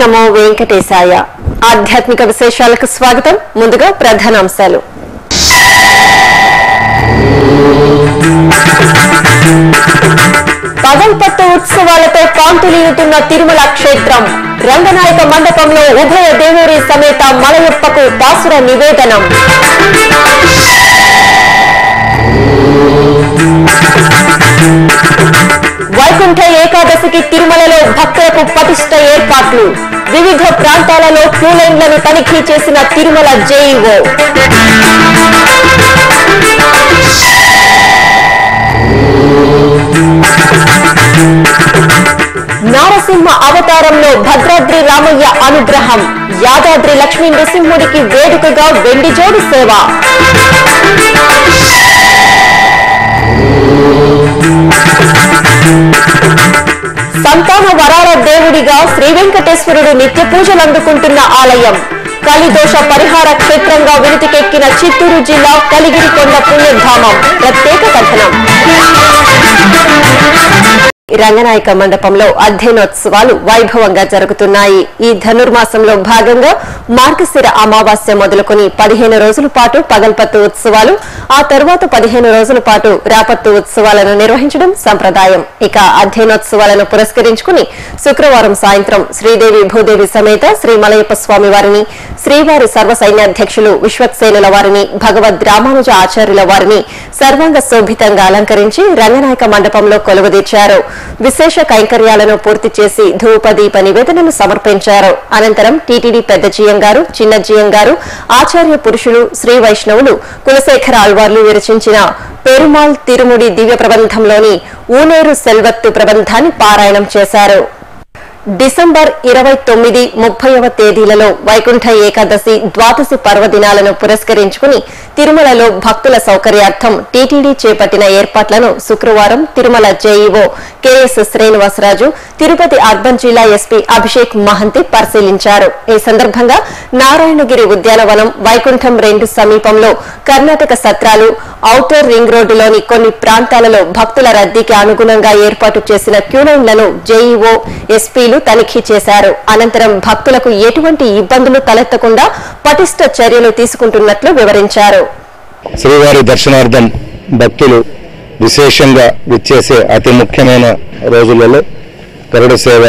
నమో వెంకటేశాయ ఆధ్యాత్మిక విశేషాలకు స్వాగతం ముందుగా ప్రధానాంశాలు పగల్పత్తు ఉత్సవాలతో కాంతులీనుతున్న తిరుమల క్షేత్రం రంగనాయక మండపంలో ఉభయ దేవూరి సమేత మలయప్పకు దాసుర నివేదనం వైకుంఠ ఏకాదశికి తిరుమలలో భక్తులకు పటిష్ట ఏర్పాట్లు వివిధ ప్రాంతాలలో క్యూ లైన్లను తనిఖీ చేసిన తిరుమల జేఈఓ నారసింహ అవతారంలో భద్రాద్రి రామయ్య అనుగ్రహం యాదాద్రి లక్ష్మీ నృసింహుడికి వేడుకగా వెండి జోడు సేవ సంతాన వరాల దేవుడిగా శ్రీ వెంకటేశ్వరుడు నిత్య పూజలు అందుకుంటున్న ఆలయం కలిదోష పరిహార క్షేత్రంగా విరుతికెక్కిన చిత్తూరు జిల్లా కలిగిరికొండ పుణ్యధామం ప్రత్యేక కథనం రంగనాయక మండపంలో అధ్యయనోత్సవాలు వైభవంగా జరుగుతున్నాయి ఈ ధనుర్మాసంలో భాగంగా మార్గశిర అమావాస్య మొదలుకొని పదిహేను రోజుల పాటు పగల్పత్తు ఉత్సవాలు ఆ తరువాత పదిహేను రోజుల పాటు రాపత్తు ఉత్సవాలను నిర్వహించడం సంప్రదాయం ఇక అధ్యయనోత్సవాలను పురస్కరించుకుని శుక్రవారం సాయంత్రం శ్రీదేవి భూదేవి సమేత శ్రీ మలయప్ప స్వామి వారిని శ్రీవారి సర్వసైన్యాధ్యక్షులు విశ్వక్సేనుల వారిని భగవద్ రామానుజ ఆచార్యుల వారిని సర్వాంగ శోభితంగా అలంకరించి రంగనాయక మండపంలో కొలువుదీర్చారు విశేష కైంకర్యాలను పూర్తి చేసి ధూపదీప నివేదనను సమర్పించారు అనంతరం టీటీడీ పెద్ద జీయం గారు చిన్న జీయం గారు ఆచార్య పురుషులు శ్రీ వైష్ణవులు కులశేఖర ఆళ్వార్లు విరచించిన పెరుమాల్ తిరుముడి దివ్య ప్రబంధంలోని ఊనేరు సెల్వత్తు ప్రబంధాన్ని పారాయణం చేశారు డిసెంబర్ ఇరవై తొమ్మిది ముప్పైవ తేదీలలో వైకుంఠ ఏకాదశి ద్వాదశి పర్వదినాలను పురస్కరించుకుని తిరుమలలో భక్తుల సౌకర్యార్థం టీటీడీ చేపట్టిన ఏర్పాట్లను శుక్రవారం Tirumala JEO KS Srinivasaraju Tirupati urban జిల్లా ఎస్పీ అభిషేక్ మహంతి పరిశీలించారు ఈ సందర్భంగా నారాయణగిరి ఉద్యానవనం వైకుంఠం రెండు సమీపంలో కర్ణాటక సత్రాలు ఔటర్ రింగ్ రోడ్డులోని కొన్ని ప్రాంతాలలో భక్తుల రద్దీకి అనుగుణంగా ఏర్పాటు చేసిన క్యూలైన్లను జేఈఓ ఎస్పీలు తనిఖీ చేశారు అనంతరం భక్తులకు ఎటువంటి ఇబ్బందులు తలెత్తకుండా పటిష్ట చర్యలు తీసుకుంటున్నట్లు వివరించారు శ్రీవారి దర్శనార్థం భక్తులు విశేషంగా విచ్చేసే అతి ముఖ్యమైన రోజులలో గరుడ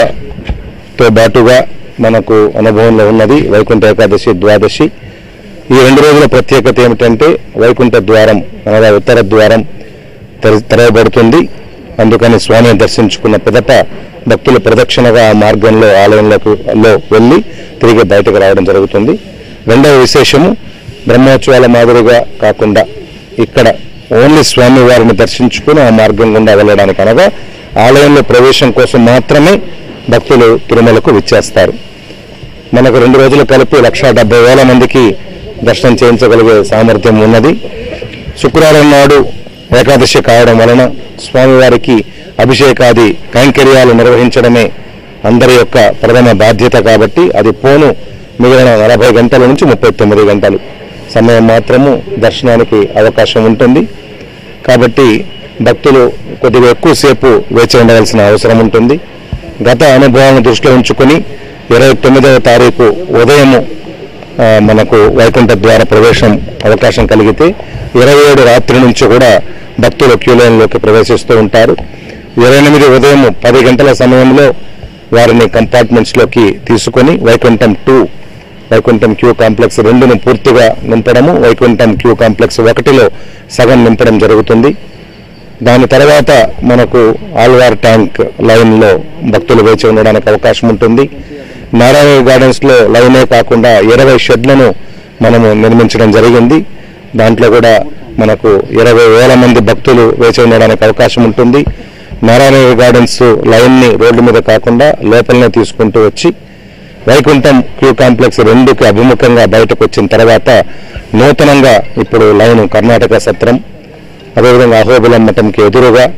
సేవతో బాటుగా మనకు అనుభవంలో ఉన్నది వైకుంఠ ఏకాదశి ద్వాదశి ఈ రెండు రోజుల ప్రత్యేకత ఏమిటంటే వైకుంఠ ద్వారం అనగా ఉత్తర ద్వారం తెర- తెరవబడుతుంది అందుకని స్వామిని దర్శించుకున్న పిదట భక్తులు ప్రదక్షిణగా ఆ మార్గంలో ఆలయంలోకి లో వెళ్ళి తిరిగి బయటకు రావడం జరుగుతుంది రెండవ విశేషము బ్రహ్మోత్సవాల మాదిరిగా కాకుండా ఇక్కడ ఓన్లీ స్వామి వారిని దర్శించుకుని ఆ మార్గం గుండా వెళ్ళడానికి అనగా ఆలయంలో ప్రవేశం కోసం మాత్రమే భక్తులు తిరుమలకు విచ్చేస్తారు మనకు రెండు రోజులు కలిపి లక్ష డెబ్బై వేల మందికి దర్శనం చేయించగలిగే సామర్థ్యం ఉన్నది శుక్రవారం నాడు ఏకాదశి కావడం వలన స్వామివారికి అభిషేకాది కైంకర్యాలు నిర్వహించడమే అందరి యొక్క ప్రథమ బాధ్యత కాబట్టి అది పోను మిగిలిన నలభై గంటల నుంచి ముప్పై తొమ్మిది గంటలు సమయం మాత్రము దర్శనానికి అవకాశం ఉంటుంది కాబట్టి భక్తులు కొద్దిగా ఎక్కువసేపు వేచి ఉండవలసిన అవసరం ఉంటుంది గత అనుభవాలను దృష్టిలో ఉంచుకొని ఇరవై తొమ్మిదవ తారీఖు ఉదయము ఆ, మనకు వైకుంఠ ద్వార ప్రవేశం అవకాశం కలిగితే ఇరవై ఏడు రాత్రి నుంచి కూడా భక్తులు క్యూ లైన్లోకి ప్రవేశిస్తూ ఉంటారు ఇరవై ఎనిమిది ఉదయం పది గంటల సమయంలో వారిని కంపార్ట్మెంట్స్లోకి తీసుకొని Vaikuntham to Vaikuntham queue complex రెండును పూర్తిగా నింపడము వైకుంఠం క్యూ కాంప్లెక్స్ ఒకటిలో సగం నింపడం జరుగుతుంది దాని తర్వాత మనకు ఆల్వార్ ట్యాంక్ లైన్లో భక్తులు వేచి ఉండడానికి అవకాశం ఉంటుంది నారాయణ గార్డెన్స్లో లైనే కాకుండా ఇరవై షెడ్లను మనము నిర్మించడం జరిగింది దాంట్లో కూడా మనకు ఇరవై వేల మంది భక్తులు వేచి ఉండడానికి అవకాశం ఉంటుంది నారాయణ గార్డెన్స్ లైన్ని రోడ్డు మీద కాకుండా లోపలనే తీసుకుంటూ వచ్చి వైకుంఠం క్యూ కాంప్లెక్స్ రెండుకి అభిముఖంగా బయటకు వచ్చిన తర్వాత నూతనంగా ఇప్పుడు లైన్ కర్ణాటక సత్రం అదేవిధంగా అహోబిలం మఠంకి ఎదురుగా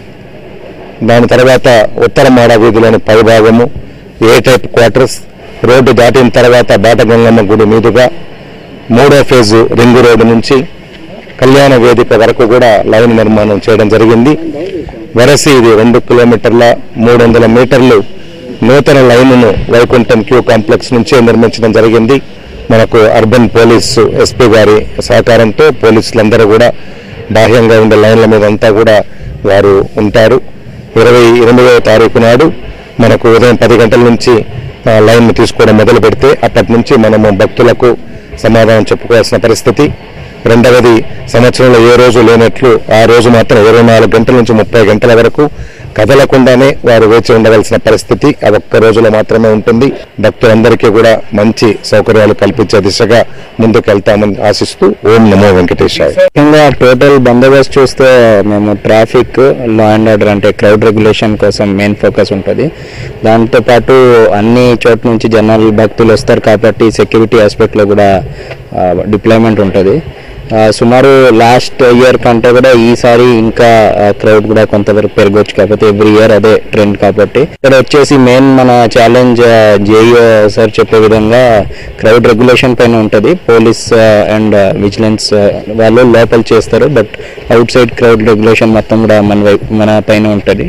దాని తర్వాత ఉత్తర మాడ వీధిలోని పైభాగము ఏ టైప్ క్వార్టర్స్ రోడ్డు దాటిన తర్వాత బాటగంగమ్మ గుడి మీదుగా మూడో ఫేజు రింగు రోడ్డు నుంచి కళ్యాణ వేదిక వరకు కూడా లైన్ నిర్మాణం చేయడం జరిగింది వరసి ఇది రెండు కిలోమీటర్ల మూడు వందల మీటర్లు నూతన లైన్ను వైకుంఠం క్యూ కాంప్లెక్స్ నుంచే నిర్మించడం జరిగింది మనకు అర్బన్ పోలీసు ఎస్పీ గారి సహకారంతో పోలీసులందరూ కూడా బాహ్యంగా ఉండే లైన్ల మీద అంతా కూడా వారు ఉంటారు ఇరవై ఎనిమిదవ తారీఖు నాడు మనకు ఉదయం పది గంటల నుంచి ఆ, లైన్ తీసుకోవడం మొదలు పెడితే అప్పటి నుంచి మనము భక్తులకు సమాధానం చెప్పుకోవాల్సిన పరిస్థితి రెండవది సంవత్సరంలో ఏ రోజు లేనట్లు ఆ రోజు మాత్రం ఇరవై నాలుగు గంటల నుంచి ముప్పై గంటల వరకు కదలకుండానే వారు వేచి ఉండవలసిన పరిస్థితి ఆ ఒక్క రోజులో మాత్రమే ఉంటుంది భక్తులందరికీ కూడా మంచి సౌకర్యాలు కల్పించే దిశగా ముందుకు వెళ్తామని ఆశిస్తూ ఓం నమో వెంకటేశాయ ముఖ్యంగా టోటల్ బందోబస్తు చూస్తే మేము ట్రాఫిక్ లా అండ్ ఆర్డర్ అంటే క్రౌడ్ రెగ్యులేషన్ కోసం మెయిన్ ఫోకస్ ఉంటుంది దాంతోపాటు అన్ని చోట్ల నుంచి జనాలు భక్తులు వస్తారు కాబట్టి సెక్యూరిటీ ఆస్పెక్ట్లో కూడా డిప్లాయ్మెంట్ ఉంటుంది ఆ, సుమారు లాస్ట్ ఇయర్ కంటే కూడా ఈసారి ఇంకా క్రౌడ్ కూడా కొంతవరకు పెరగవచ్చు కాకపోతే ఎవ్రీ ఇయర్ అదే ట్రెండ్ కాబట్టి ఇక్కడ వచ్చేసి మెయిన్ మన ఛాలెంజ్ జేఈఓ సార్ చెప్పే విధంగా క్రౌడ్ రెగ్యులేషన్ పైన ఉంటుంది పోలీస్ అండ్ విజిలెన్స్ వాళ్ళు లోపల చేస్తారు but outside crowd regulation మొత్తం కూడా మన వైపు మన పైన ఉంటుంది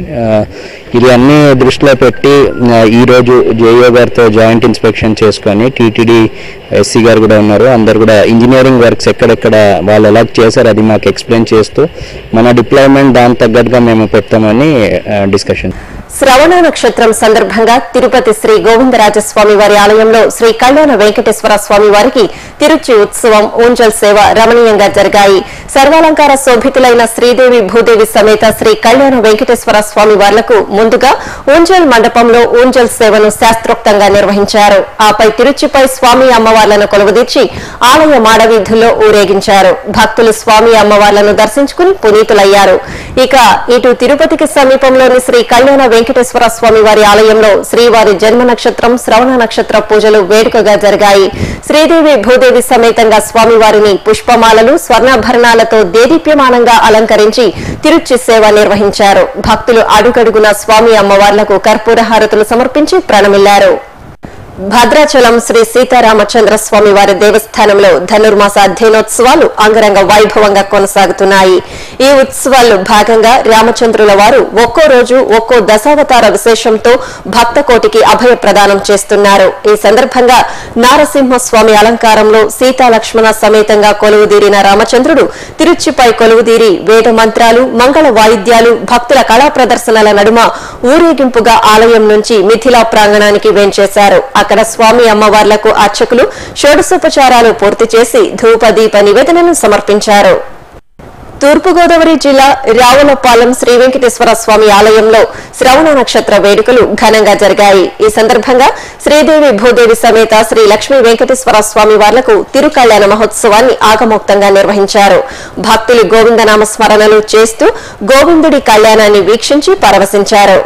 ఇది అన్ని దృష్టిలో పెట్టి ఆ, ఈ రోజు జేఈఓ గారితో జాయింట్ ఇన్స్పెక్షన్ చేసుకొని టీటీడీ ఎస్సీ గారు కూడా ఉన్నారు అందరు కూడా ఇంజనీరింగ్ వర్క్స్ ఎక్కడెక్కడ వాళ్ళు ఎలా చేశారు అది మాకు ఎక్స్ప్లెయిన్ చేస్తూ మన డిప్లాయ్మెంట్ దాని తగ్గట్టుగా మేము పెడతామని డిస్కషన్ శ్రవణ నక్షత్రం సందర్భంగా తిరుపతి శ్రీ గోవిందరాజస్వామి వారి ఆలయంలో శ్రీ కళ్యాణ వెంకటేశ్వర స్వామి వారికి తిరుచి ఉత్సవం ఊంజల్ సేవ రమణీయంగా జరిగాయి సర్వాలంకార శోభితులైన శ్రీదేవి భూదేవి సమేత శ్రీ కళ్యాణ వెంకటేశ్వర స్వామి వార్లకు ముందుగా ఊంజల్ మండపంలో ఊంజల్ సేవను శాస్త్రోక్తంగా నిర్వహించారు ఆపై తిరుచిపై స్వామి అమ్మవార్లను కొలువుదీర్చి ఆలయ మాడవీధుల్లో ఊరేగించారు భక్తులు స్వామి అమ్మవార్లను దర్శించుకుని పునీతులయ్యారు ఇక ఇటు తిరుపతికి సమీపంలోని శ్రీ కళ్యాణ వెంకటేశ్వర స్వామి వారి ఆలయంలో శ్రీవారి జన్మ నక్షత్రం శ్రవణ నక్షత్ర పూజలు వేడుకగా జరిగాయి శ్రీదేవి భూదేవి సమేతంగా స్వామివారిని పుష్పమాలలు స్వర్ణాభరణాలతో దేదీప్యమానంగా అలంకరించి తిరుచి సేవ నిర్వహించారు భక్తులు అడుగడుగున స్వామి అమ్మవార్లకు కర్పూర హారతులు సమర్పించి ప్రణమిల్లారు భద్రాచలం శ్రీ సీతారామచంద్ర స్వామి వారి దేవస్థానంలో ధనుర్మాస అధ్యయనోత్సవాలు అంగరంగ వైభవంగా కొనసాగుతున్నాయి ఈ ఉత్సవాల్లో భాగంగా రామచంద్రుల వారు ఒక్కో రోజు ఒక్కో దశావతార విశేషంతో భక్త కోటికి అభయ ప్రదానం చేస్తున్నారు ఈ సందర్భంగా నారసింహస్వామి అలంకారంలో సీతా లక్ష్మణ సమేతంగా కొలువుదీరిన రామచంద్రుడు తిరుచిపై కొలువుదీరి వేద మంత్రాలు మంగళ వాయిద్యాలు భక్తుల కళా ప్రదర్శనల నడుమ ఊరేగింపుగా ఆలయం నుంచి మిథిలా ప్రాంగణానికి వేంచేశారు అక్కడ స్వామి అమ్మవార్లకు అర్చకులు షోడశోపచారాలు పూర్తి చేసి ధూప దీప నివేదనను సమర్పించారు తూర్పుగోదావరి జిల్లా రావులపాలెం శ్రీ వెంకటేశ్వర స్వామి ఆలయంలో శ్రవణ నక్షత్ర వేడుకలు ఘనంగా జరిగాయి ఈ సందర్భంగా శ్రీదేవి భూదేవి సమేత శ్రీ లక్ష్మీ వెంకటేశ్వర స్వామి వార్లకు తిరుకళ్యాణ మహోత్సవాన్ని ఆగమోక్తంగా నిర్వహించారు భక్తులు గోవిందనామ స్మరణలు చేస్తూ గోవిందుడి కళ్యాణాన్ని వీక్షించి పరవశించారు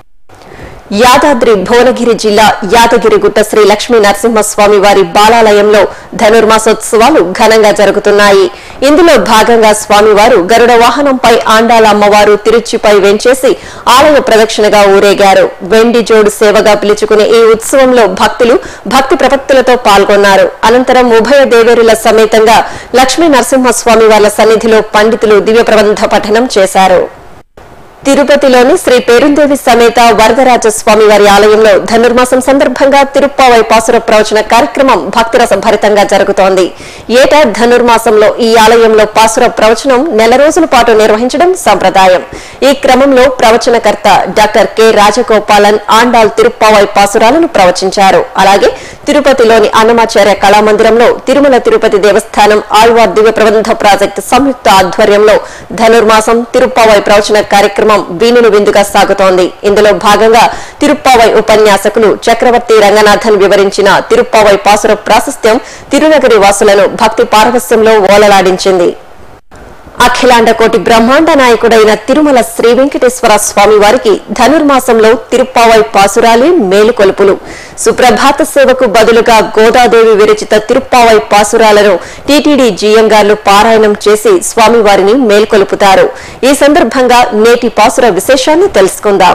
యాదాద్రి భువనగిరి జిల్లా యాదగిరిగుట్ట శ్రీ లక్ష్మీ నరసింహస్వామి వారి బాలాలయంలో ధనుర్మాసోత్సవాలు ఘనంగా జరుగుతున్నాయి ఇందులో భాగంగా స్వామివారు గరుడ వాహనంపై ఆండాల అమ్మవారు తిరుచిపై వెంచేసి ఆలయ ప్రదక్షిణగా ఊరేగారు వెండి జోడు సేవగా పిలుచుకునే ఈ ఉత్సవంలో భక్తులు భక్తి ప్రపత్తులతో పాల్గొన్నారు అనంతరం ఉభయ దేవేరుల సమేతంగా లక్ష్మీ నరసింహస్వామి వార్ల సన్నిధిలో పండితులు దివ్య ప్రబంధ పఠనం చేశారు తిరుపతిలోని శ్రీ పేరుందేవి సమేత వరదరాజ స్వామి వారి ఆలయంలో ధనుర్మాసం సందర్భంగా తిరుప్పావై పాసుర ప్రవచన కార్యక్రమం భక్తిరస భరితంగా జరుగుతోంది ఏటా ధనుర్మాసంలో ఈ ఆలయంలో పాసుర ప్రవచనం నెల రోజుల పాటు నిర్వహించడం సంప్రదాయం ఈ క్రమంలో ప్రవచనకర్త డాక్టర్ కె రాజగోపాలన్ ఆండాల్ తిరుప్పావై పాసురాలను ప్రవచించారు అలాగే తిరుపతిలోని అన్నమాచార్య కళామందిరంలో తిరుమల తిరుపతి దేవస్థానం ఆళ్వార్ దివ్య ప్రబంధ ప్రాజెక్టు సంయుక్త ఆధ్వర్యంలో ధనుర్మాసం తిరుప్పావై ప్రవచన కార్యక్రమం వీణులు విందుగా సాగుతోంది ఇందులో భాగంగా తిరుప్పావై ఉపన్యాసకులు చక్రవర్తి రంగనాథన్ వివరించిన తిరుప్పావై పాసుర ప్రాశస్త్యం తిరునగరి వాసులను భక్తి పారవస్యంలో ఓలలాడించింది అఖిలాండ కోటి బ్రహ్మాండ నాయకుడైన తిరుమల శ్రీ వెంకటేశ్వర స్వామి వారికి ధనుర్మాసంలో తిరుప్పావై పాసురాలే మేలుకొలుపులు సుప్రభాత సేవకు బదులుగా గోదాదేవి విరచిత తిరుప్పావై పాసురాలను టీటీడీ జీఎం గారు పారాయణం చేసి స్వామివారిని మేల్కొలుపుతారు ఈ సందర్భంగా నేటి పాసుర విశేషాన్ని తెలుసుకుందాం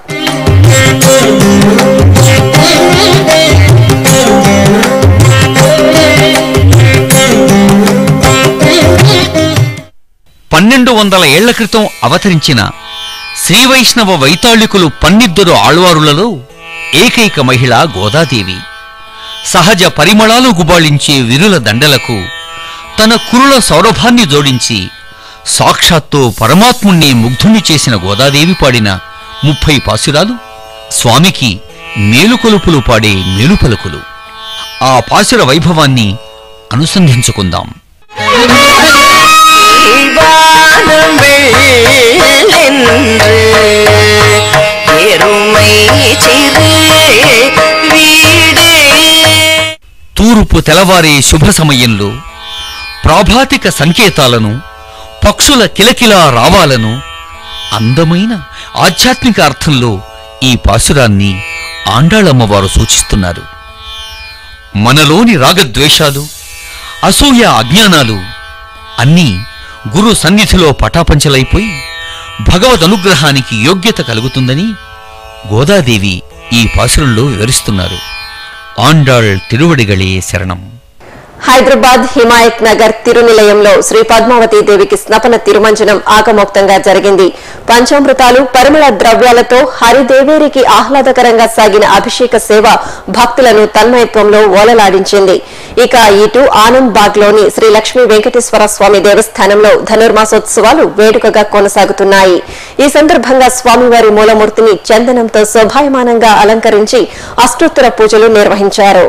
పన్నెండు వందల ఏళ్ల క్రితం అవతరించిన శ్రీవైష్ణవ వైతాళికులు పన్నిద్దరు ఆళ్వారులలో ఏకైక మహిళ గోదాదేవి సహజ పరిమళాలు గుబాళించే విరుల దండలకు తన కురుల సౌరభాన్ని జోడించి సాక్షాత్తు పరమాత్ముణ్ణి ముగ్ధుణ్ణి చేసిన గోదాదేవి పాడిన ముప్పై పాసురాలు స్వామికి మేలుకొలుపులు పాడే మేలుపలుకులు ఆ పాసుర వైభవాన్ని అనుసంధించుకుందాం வானம் வெள்ளென்று எருமை சிறு வீடே తూర్పు తెలవారే శుభ సమయంలో ప్రాభాతిక సంకేతాలను పక్షుల కిలకిలా రావాలను అందమైన ఆధ్యాత్మిక అర్థంలో ఈ పాసురాన్ని ఆండాళమ్మవారు సూచిస్తున్నారు మనలోని రాగద్వేషాలు అసూయ అజ్ఞానాలు అన్నీ గురు సన్నిధిలో పటాపంచలైపోయి భగవద్ అనుగ్రహానికి యోగ్యత కలుగుతుందని గోదాదేవి ఈ పాసురంలో వివరిస్తున్నారు ఆండాళ్ తిరువడిగళే శరణం హైదరాబాద్ హిమాయత్ నగర్ తిరునిలయంలో శ్రీ పద్మావతి దేవికి స్నపన తిరుమంజనం ఆగమోక్తంగా జరిగింది పంచామృతాలు పరిమళ ద్రవ్యాలతో హరిదేవేరికి ఆహ్లాదకరంగా సాగిన అభిషేక సేవ భక్తులను తన్మయత్వంలో ఓలలాడించింది ఇక ఇటు ఆనంద్ బాగ్ లోని శ్రీ లక్ష్మీ వెంకటేశ్వర స్వామి దేవస్థానంలో ధనుర్మాసోత్సవాలు వేడుకగా కొనసాగుతున్నాయి ఈ సందర్భంగా స్వామివారి మూలమూర్తిని చందనంతో శోభాయమానంగా అలంకరించి అష్టోత్తర పూజలు నిర్వహించారు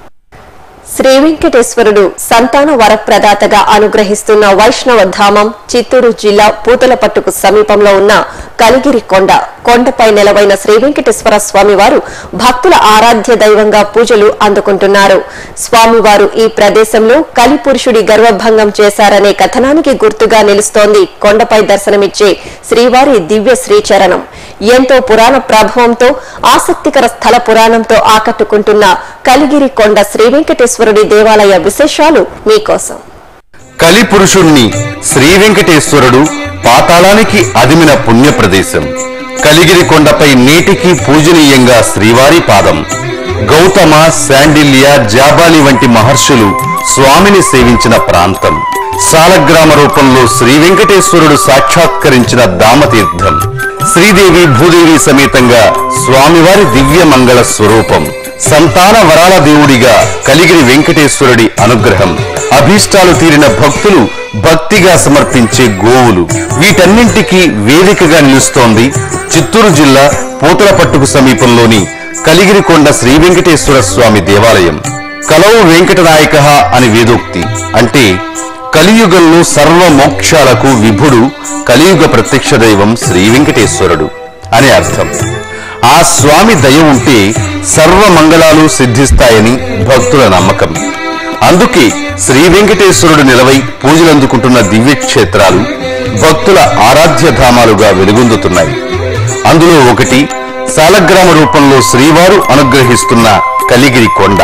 శ్రీ వెంకటేశ్వరుడు సంతాన వరప్రదాతగా అనుగ్రహిస్తున్న వైష్ణవ ధామం చిత్తూరు జిల్లా పూతలపట్టుకు సమీపంలో ఉన్న కలిగిరి కొండ కొండపై నెలవైన శ్రీ వెంకటేశ్వర స్వామివారు భక్తుల ఆరాధ్య దైవంగా పూజలు అందుకుంటున్నారు స్వామివారు ఈ ప్రదేశంలో కలిపురుషుడి గర్వభంగం చేశారనే కథనానికి గుర్తుగా నిలుస్తోంది కొండపై దర్శనమిచ్చే శ్రీవారి దివ్య శ్రీచరణం ఎంతో పురాణ ప్రభావంతో ఆసక్తికర స్థల పురాణంతో ఆకట్టుకుంటున్న కలిగిరి కొండ శ్రీ వెంకటేశ్వరుడి దేవాలయ విశేషాలు మీకోసం కలిపురుషుణ్ణి శ్రీ వెంకటేశ్వరుడు పాతాళానికి అదిమిన పుణ్య ప్రదేశం కలిగిరి కొండపై నేటికి పూజనీయంగా శ్రీవారి పాదం గౌతమ శాండిల్య జాబాలి వంటి మహర్షులు స్వామిని సేవించిన ప్రాంతం సాలగ్రామ రూపంలో శ్రీ వెంకటేశ్వరుడు సాక్షాత్కరించిన దామతీర్థం శ్రీదేవి భూదేవి సమేతంగా స్వామివారి దివ్య మంగళ స్వరూపం సంతాన వరాల దేవుడిగా కలిగిరి వెంకటేశ్వరుడి అనుగ్రహం అభీష్టాలు తీరిన భక్తులు భక్తిగా సమర్పించే గోవులు వీటన్నింటికీ వేదికగా నిలుస్తోంది చిత్తూరు జిల్లా పూతలపట్టుకు సమీపంలోని కలిగిరికొండ శ్రీ వెంకటేశ్వర స్వామి దేవాలయం కలవు వెంకటనాయక అని వేదోక్తి అంటే కలియుగంలో సర్వ మోక్షాలకు విభుడు కలియుగ ప్రత్యక్ష దైవం శ్రీ వెంకటేశ్వరుడు అని అర్థం ఆ స్వామి దయ ఉంటే సర్వ మంగళాలు సిద్ధిస్తాయని భక్తుల నమ్మకం అందుకే శ్రీ వెంకటేశ్వరుడు నిలవై పూజలందుకుంటున్న దివ్య క్షేత్రాలు భక్తుల ఆరాధ్య ధామాలుగా వెలుగొందుతున్నాయి అందులో ఒకటి సాలగ్రామ రూపంలో శ్రీవారు అనుగ్రహిస్తున్న కలిగిరి కొండ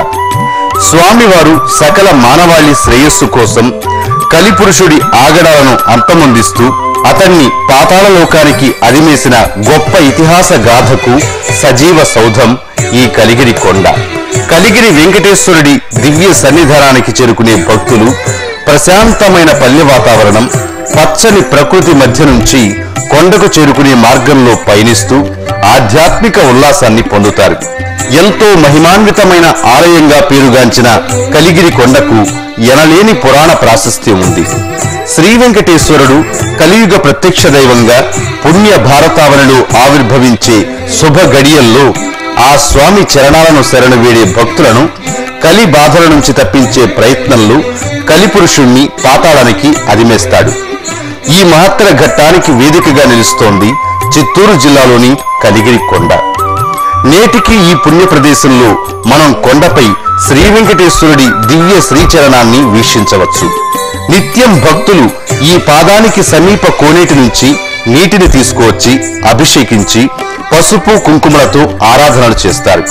స్వామివారు సకల మానవాళి శ్రేయస్సు కోసం కలిపురుషుడి ఆగడాలను అంతమొందిస్తూ అతన్ని పాతాళ లోకానికి అదిమేసిన గొప్ప ఇతిహాస గాథకు సజీవ సౌధం ఈ కలిగిరి కొండ కలిగిరి వెంకటేశ్వరుడి దివ్య సన్నిధానానికి చేరుకునే భక్తులు ప్రశాంతమైన పల్లె వాతావరణం పచ్చని ప్రకృతి మధ్య నుంచి కొండకు చేరుకునే మార్గంలో పయనిస్తూ ఆధ్యాత్మిక ఉల్లాసాన్ని పొందుతారు ఎంతో మహిమాన్వితమైన ఆలయంగా పేరుగాంచిన కలిగిరి కొండకు ఎనలేని పురాణ ప్రాశస్త్యం ఉంది శ్రీ వెంకటేశ్వరుడు కలియుగ ప్రత్యక్ష దైవంగా పుణ్య భారతావనిలో ఆవిర్భవించే శుభ గడియల్లో ఆ స్వామి చరణాలను శరణు వేడే భక్తులను కలి బాధల నుంచి తప్పించే ప్రయత్నంలో కలిపురుషుణ్ణి పాతాళానికి అదిమేస్తాడు ఈ మహత్తర ఘట్టానికి వేదికగా నిలుస్తోంది చిత్తూరు జిల్లాలోని కలిగిరి కొండ నేటికి ఈ పుణ్య ప్రదేశంలో మనం కొండపై శ్రీ వెంకటేశ్వరుడి దివ్య శ్రీచరణాన్ని వీక్షించవచ్చు నిత్యం భక్తులు ఈ పాదానికి సమీప కోనేటి నుంచి నీటిని తీసుకువచ్చి అభిషేకించి పసుపు కుంకుమలతో ఆరాధనలు చేస్తారు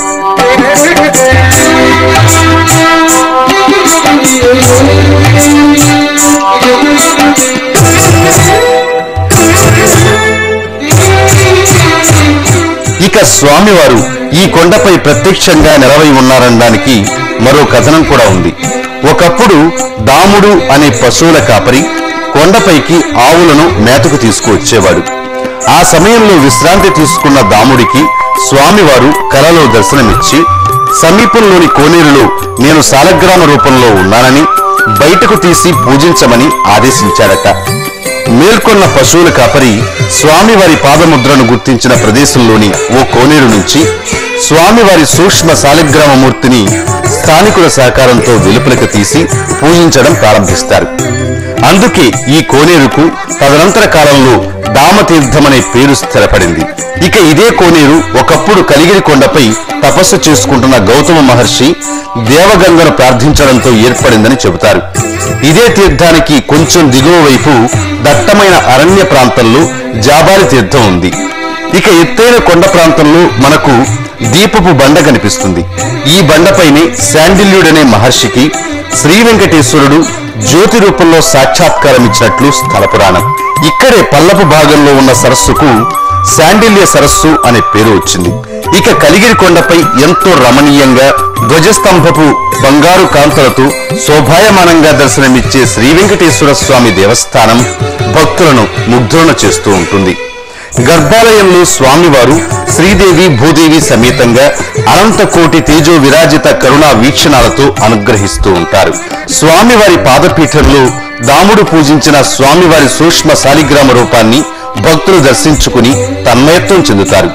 ఇక స్వామివారు ఈ కొండపై ప్రత్యక్షంగా నిలవై ఉన్నారనడానికి మరో కథనం కూడా ఉంది ఒకప్పుడు దాముడు అనే పశువుల కాపరి కొండపైకి ఆవులను మేతకు తీసుకువచ్చేవాడు ఆ సమయంలో విశ్రాంతి తీసుకున్న దాముడికి స్వామివారు కలలో దర్శనమిచ్చి సమీపంలోని కోనేరులో నేను సాలగ్రామ రూపంలో ఉన్నానని బయటకు తీసి పూజించమని ఆదేశించాడట మేల్కొన్న పశువుల కాపరి స్వామివారి పాదముద్రను గుర్తించిన ప్రదేశంలోని ఓ కోనేరు నుంచి స్వామివారి సూక్ష్మ శాలిగ్రామమూర్తిని స్థానికుల సహకారంతో వెలుపలకు తీసి పూజించడం ప్రారంభిస్తారు అందుకే ఈ కోనేరుకు తదనంతర కాలంలో దామతీర్థమనే పేరు స్థిరపడింది ఇక ఇదే కోనేరు ఒకప్పుడు కలిగిరి కొండపై తపస్సు చేసుకుంటున్న గౌతమ మహర్షి దేవగంగను ప్రార్థించడంతో ఏర్పడిందని చెబుతారు ఇదే తీర్థానికి కొంచెం దిగువ వైపు దట్టమైన అరణ్య ప్రాంతంలో జాబాలి తీర్థం ఉంది ఇక ఎత్తైన కొండ ప్రాంతంలో మనకు దీపపు బండ కనిపిస్తుంది ఈ బండపైనే శాండిల్యుడనే మహర్షికి శ్రీ వెంకటేశ్వరుడు జ్యోతి రూపంలో సాక్షాత్కారం ఇచ్చినట్లు స్థల పురాణం ఇక్కడే పల్లపు భాగంలో ఉన్న సరస్సుకు శాండిల్య సరస్సు అనే పేరు వచ్చింది ఇక కలిగిరి కొండపై ఎంతో రమణీయంగా ధ్వజస్తంభపు బంగారు కాంతలతో శోభాయమానంగా దర్శనమిచ్చే శ్రీ వెంకటేశ్వర స్వామి దేవస్థానం భక్తులను ముగ్ధులను చేస్తూ ఉంటుంది గర్భాలయంలో స్వామివారు శ్రీదేవి భూదేవి సమేతంగా అనంత కోటి తేజో విరాజిత కరుణా వీక్షణాలతో అనుగ్రహిస్తూ ఉంటారు స్వామివారి పాదపీఠంలో దాముడు పూజించిన స్వామివారి సూక్ష్మ శాలిగ్రామ రూపాన్ని భక్తులు దర్శించుకుని తన్మయత్వం చెందుతారు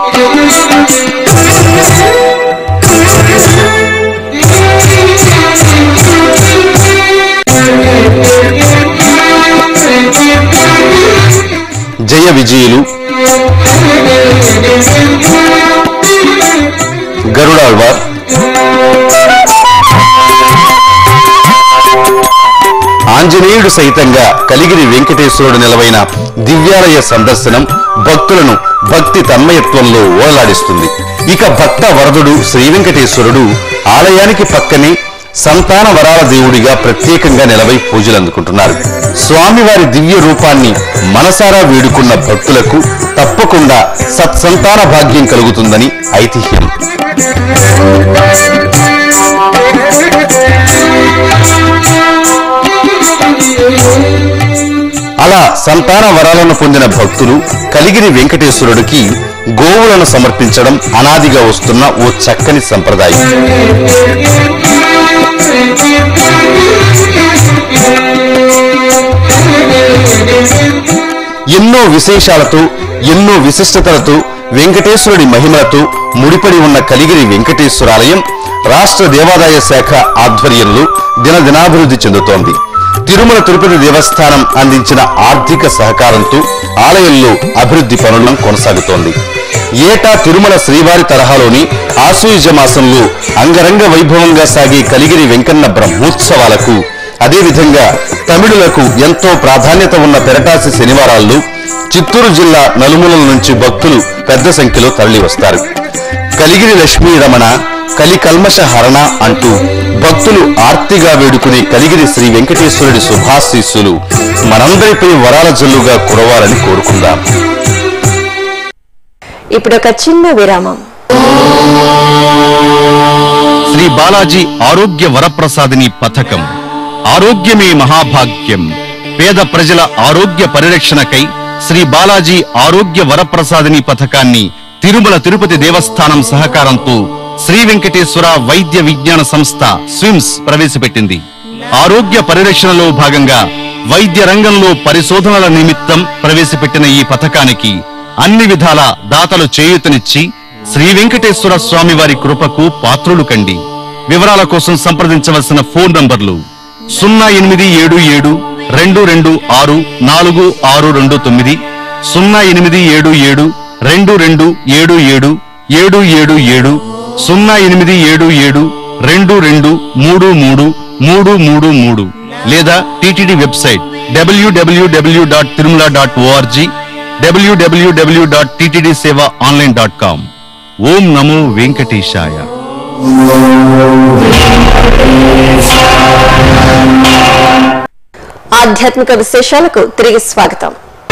జయ విజయులు గరుడాళ్వార్ ఆంజనేయుడు సైతంగా కలిగిరి వెంకటేశ్వరుడు నిలవైన దివ్యాలయ సందర్శనం భక్తులను భక్తి తన్మయత్వంలో ఓలాడిస్తుంది ఇక భక్త వరదుడు శ్రీ వెంకటేశ్వరుడు ఆలయానికి పక్కనే సంతాన వరాల దేవుడిగా ప్రత్యేకంగా నిలవై పూజలు అందుకుంటున్నారు స్వామివారి దివ్య రూపాన్ని మనసారా వేడుకున్న భక్తులకు తప్పకుండా సత్సంతాన భాగ్యం కలుగుతుందని ఐతిహ్యం అలా సంతాన వరాలను పొందిన భక్తులు కలిగిరి వెంకటేశ్వరుడికి గోవులను సమర్పించడం అనాదిగా వస్తున్న ఓ చక్కని సంప్రదాయం ఎన్నో విశేషాలతో ఎన్నో విశిష్టతలతో వెంకటేశ్వరుడి మహిమలతో ముడిపడి ఉన్న కలిగిరి వెంకటేశ్వరాలయం రాష్ట్ర దేవాదాయ శాఖ ఆధ్వర్యంలో దినదినాభివృద్ధి చెందుతోంది తిరుమల తిరుపతి దేవస్థానం అందించిన ఆర్థిక సహకారంతో ఆలయంలో అభివృద్ధి పనులను కొనసాగుతోంది ఏటా తిరుమల శ్రీవారి తరహాలోని ఆశ్వయుజ మాసంలో అంగరంగ వైభవంగా సాగే కలిగిరి వెంకన్న బ్రహ్మోత్సవాలకు అదేవిధంగా తమిళులకు ఎంతో ప్రాధాన్యత ఉన్న పెరటాసి శనివారాల్లో చిత్తూరు జిల్లా నలుమూలల నుంచి భక్తులు పెద్ద సంఖ్యలో తరలి వస్తారు కలిగిరి లక్ష్మీ రమణ కలి కల్మష హరణ అంటూ భక్తులు ఆర్తిగా వేడుకునే కలిగిరి శ్రీ వెంకటేశ్వరుడి శుభాశీస్సులు మనందరిపై వరాల జల్లుగా కురవాలని కోరుకుందాం ఇప్పుడు ఒక చిన్న విరామం శ్రీ బాలాజీ ఆరోగ్య వరప్రసాదిని పథకం ఆరోగ్యమే మహాభాగ్యం పేద ప్రజల ఆరోగ్య పరిరక్షణకై శ్రీ బాలాజీ ఆరోగ్య వరప్రసాదిని పథకాన్ని తిరుమల తిరుపతి దేవస్థానం సహకారంతో శ్రీ వెంకటేశ్వర వైద్య విజ్ఞాన సంస్థ స్విమ్స్ ప్రవేశపెట్టింది ఆరోగ్య పరిరక్షణలో భాగంగా వైద్య రంగంలో పరిశోధనల నిమిత్తం ప్రవేశపెట్టిన ఈ పథకానికి అన్ని విధాల దాతలు చేయూతనిచ్చి శ్రీ వెంకటేశ్వర స్వామి వారి కృపకు పాత్రులు కండి వివరాల కోసం సంప్రదించవలసిన ఫోన్ నంబర్లు సున్నా ఎనిమిది ఏడు ఏడు రెండు రెండు ఆరు నాలుగు ఆరు రెండు తొమ్మిది సున్నా ఎనిమిది ఏడు ఏడు రెండు రెండు ఏడు ఏడు ఏడు ఏడు ఏడు సున్నా ఎనిమిది ఏడు ఏడు రెండు రెండు మూడు మూడు మూడు మూడు మూడు లేదా TTD website WWW dot Tirumala dot ORG WWW dot TTD seva online dot com ఓం నమో వెంకటేశాయ ఆధ్యాత్మిక విశేషాలకు తిరిగి స్వాగతం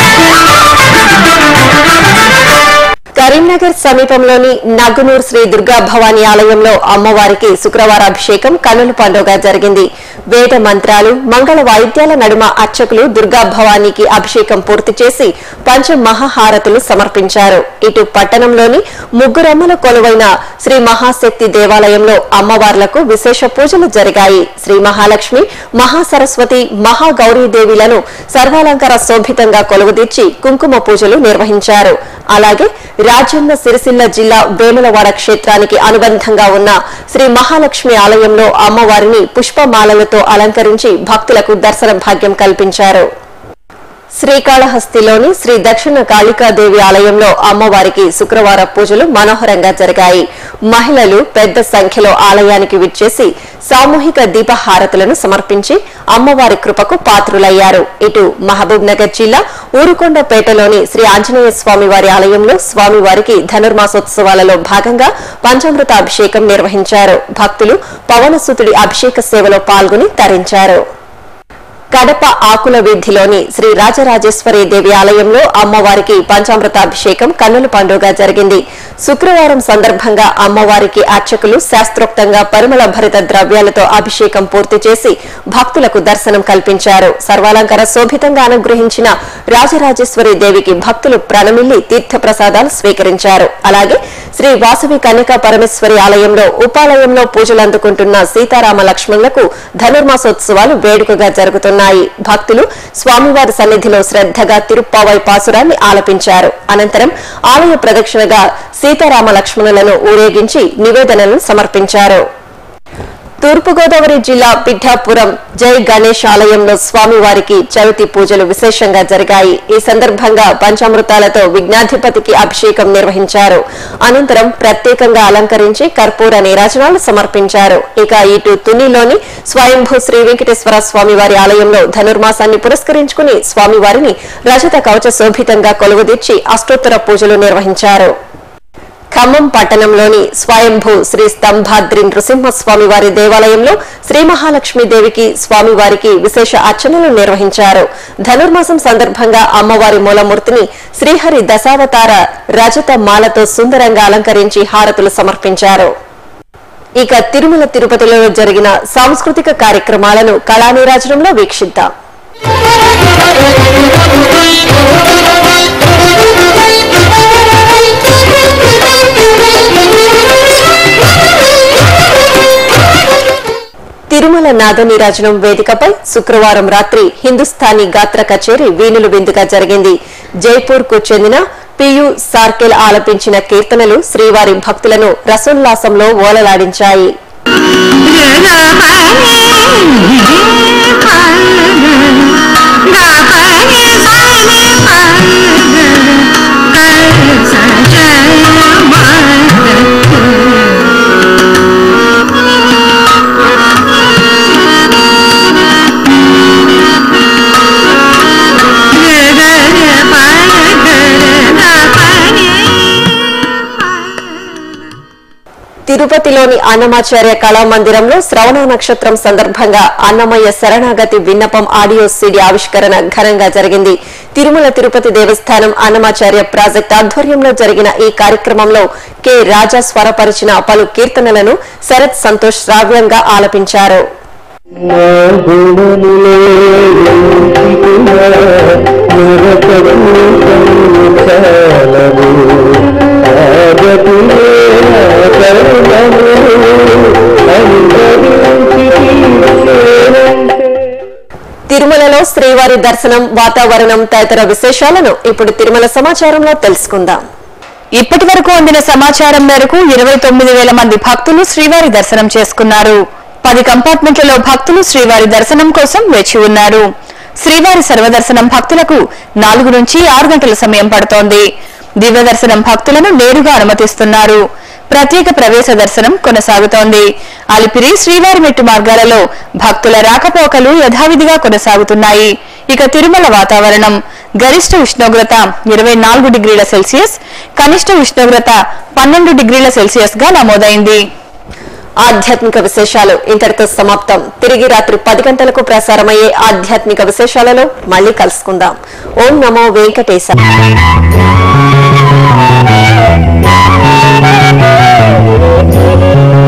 కరీంనగర్ సమీపంలోని నగునూర్ శ్రీ దుర్గా భవానీ ఆలయంలో అమ్మవారికి శుక్రవార అభిషేకం కన్నుల పండుగ జరిగింది వేద మంత్రాలు మంగళ వాయిద్యాల నడుమ అర్చకులు దుర్గా భవానీకి అభిషేకం పూర్తి చేసి పంచ మహాహారతులు సమర్పించారు ఇటు పట్టణంలోని ముగ్గురమ్మల కొలువైన శ్రీ మహాశక్తి దేవాలయంలో అమ్మవార్లకు విశేష పూజలు జరిగాయి శ్రీ మహాలక్ష్మి మహాసరస్వతి మహాగౌరీదేవిలను సర్వాలంకార శోభితంగా కొలువుదీర్చి కుంకుమ పూజలు నిర్వహించారు అలాగే రాజన్న సిరిసిల్ల జిల్లా వేములవాడ క్షేత్రానికి అనుబంధంగా ఉన్న శ్రీ మహాలక్ష్మి ఆలయంలో అమ్మవారిని పుష్పమాలలతో అలంకరించి భక్తులకు దర్శన భాగ్యం కల్పించారు శ్రీకాళహస్తిలోని శ్రీ దక్షిణ కాళికాదేవి ఆలయంలో అమ్మవారికి శుక్రవార పూజలు మనోహరంగా జరిగాయి మహిళలు పెద్ద సంఖ్యలో ఆలయానికి విచ్చేసి సామూహిక దీపహారతులను సమర్పించి అమ్మవారి కృపకు పాత్రులయ్యారు ఇటు మహబూబ్ నగర్ జిల్లా ఊరుకొండపేటలోని శ్రీ ఆంజనేయ స్వామి వారి ఆలయంలో స్వామివారికి ధనుర్మాసోత్సవాలలో భాగంగా పంచామృత అభిషేకం నిర్వహించారు భక్తులు పవనసుతుడి అభిషేక సేవలో పాల్గొని తరించారు కడప ఆకుల వీధిలోని శ్రీ రాజరాజేశ్వరి దేవి ఆలయంలో అమ్మవారికి పంచామృతాభిషేకం కన్నుల పండుగ జరిగింది శుక్రవారం సందర్భంగా అమ్మవారికి అర్చకులు శాస్త్రోక్తంగా పరిమళ భరిత ద్రవ్యాలతో అభిషేకం పూర్తి చేసి భక్తులకు దర్శనం కల్పించారు సర్వాలంకార శోభితంగా అనుగ్రహించిన రాజరాజేశ్వరి దేవికి భక్తులు ప్రణమిల్లి తీర్థ ప్రసాదాలు స్వీకరించారు అలాగే శ్రీ వాసవి కన్యకా పరమేశ్వరి ఆలయంలో ఉపాలయంలో పూజలు అందుకుంటున్న సీతారామ లక్ష్మణులకు ధనుర్మాసోత్సవాలు వేడుకగా జరుగుతున్నాయి భక్తులు స్వామివారి సన్నిధిలో శ్రద్దగా తిరుప్పావై పాసురాన్ని ఆలపించారు అనంతరం ఆలయ ప్రదక్షిణగా సీతారామ లక్ష్మణులను ఊరేగించి నివేదనలను సమర్పించారు తూర్పుగోదావరి జిల్లా పిఠాపురం జై గణేష్ ఆలయంలో స్వామివారికి చవితి పూజలు విశేషంగా జరిగాయి ఈ సందర్భంగా పంచామృతాలతో విఘ్నాధిపతికి అభిషేకం నిర్వహించారు అనంతరం ప్రత్యేకంగా అలంకరించి కర్పూర నీరాజనాలు సమర్పించారు ఇక ఇటు తునిలోని స్వయంభూ శ్రీ వెంకటేశ్వర స్వామివారి ఆలయంలో ధనుర్మాసాన్ని పురస్కరించుకుని స్వామివారిని రజత కవచ శోభితంగా కొలువుదీర్చి అష్టోత్తర పూజలు నిర్వహించారు ఖమ్మం పట్టణంలోని స్వయంభూ శ్రీ స్తంభాద్రి నృసింహస్వామి వారి దేవాలయంలో శ్రీ మహాలక్ష్మి దేవికి స్వామివారికి విశేష అర్చనలు నిర్వహించారు ధనుర్మాసం సందర్భంగా అమ్మవారి మూలమూర్తిని శ్రీహరి దశావతార రజత మాలతో సుందరంగా అలంకరించి హారతులు సమర్పించారు ఇక తిరుమల తిరుపతిలో జరిగిన సాంస్కృతిక కార్యక్రమాలను కళానీరాజనంలో వీక్షిద్దాం తిరుమల నాదనీరాజనం వేదికపై శుక్రవారం రాత్రి హిందుస్థానీ గాత్ర కచేరీ వీణులు విందుగా జరిగింది జైపూర్ కు చెందిన పియు సార్కెల్ ఆలపించిన కీర్తనలు శ్రీవారి భక్తులను రసోల్లాసంలో ఓలలాడించాయి తిరుపతిలోని అన్నమాచార్య కళామందిరంలో శ్రవణ నక్షత్రం సందర్భంగా అన్నమయ్య శరణాగతి విన్నపం ఆడియో సీడీ ఆవిష్కరణ ఘనంగా జరిగింది తిరుమల తిరుపతి దేవస్థానం అన్నమాచార్య ప్రాజెక్ట్ ఆధ్వర్యంలో జరిగిన ఈ కార్యక్రమంలో కె రాజా స్వరపరిచిన పలు కీర్తనలను శరత్ సంతోష్ శ్రావ్యంగా ఆలపించారు తిరుమలలో శ్రీవారి దర్శనం వాతావరణం తదితర విశేషాలను ఇప్పుడు తిరుమల సమాచారంలో తెలుసుకుందాం ఇప్పటి వరకు అందిన సమాచారం మేరకు ఇరవై తొమ్మిది వేల మంది భక్తులు శ్రీవారి దర్శనం చేసుకున్నారు పది కంపార్ట్మెంట్లలో భక్తులు శ్రీవారి దర్శనం కోసం వేచి ఉన్నారు శ్రీవారి సర్వదర్శనం భక్తులకు నాలుగు నుంచి ఆరు గంటల సమయం పడుతోంది దివ్య దర్శనం భక్తులను నేరుగా అనుమతిస్తున్నారు ప్రత్యేక ప్రవేశ దర్శనం కొనసాగుతోంది అలిపిరి శ్రీవారి మెట్టు మార్గాలలో భక్తుల రాకపోకలు యథావిధిగా కొనసాగుతున్నాయి ఇక తిరుమల వాతావరణం గరిష్ట ఉష్ణోగ్రత ఇరవై నాలుగు డిగ్రీల సెల్సియస్ కనిష్ట ఉష్ణోగ్రత పన్నెండు డిగ్రీల సెల్సియస్ గా నమోదైంది ఆధ్యాత్మిక విశేషాలు ఇంతటితో సమాప్తం తిరిగి రాత్రి పది గంటలకు ప్రసారమయ్యే ఆధ్యాత్మిక విశేషాలలో మళ్ళీ కలుసుకుందాం ఓం నమో వెంకటేశ Thank you.